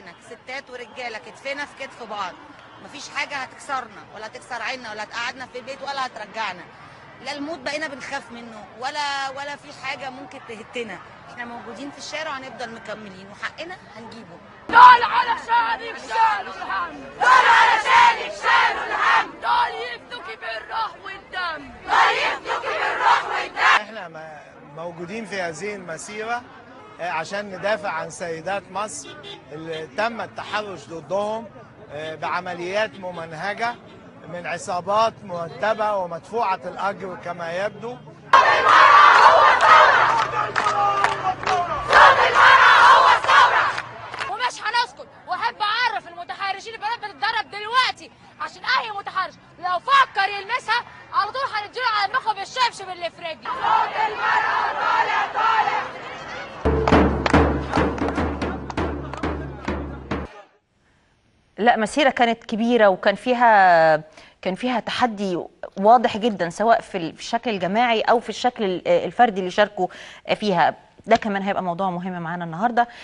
نفسنا ستات ورجاله كتفنا في كتف بعض مفيش حاجه هتكسرنا ولا هتكسر عيننا ولا هتقعدنا في البيت ولا هترجعنا لا الموت بقينا بنخاف منه ولا ولا في حاجه ممكن تهتنا احنا موجودين في الشارع وهنفضل مكملين وحقنا هنجيبه دول علشانك شالوا الهم دول علشانك شالوا الهم دول يفدوكي بالروح والدم دول يفدوكي بالروح والدم احنا م- موجودين في هذه المسيرة آه، عشان ندافع عن سيدات مصر اللي تم التحرش ضدهم آه، بعمليات ممنهجة من عصابات مرتبة ومدفوعة الأجر كما يبدو ومش هنسكت واحب اعرف المتحرشين البنات بتتدرب دلوقتي عشان اي متحرش لو فكر يلمسها على طول هنديله على دماغه بالشبشب اللي في رجلي صوت المرأة طالع طالع لا مسيرة كانت كبيرة وكان فيها كان فيها تحدي واضح جدا سواء في ال- في الشكل الجماعي أو في الشكل ال- الفردي اللي شاركوا فيها ده كمان هيبقى موضوع مهم معانا النهارده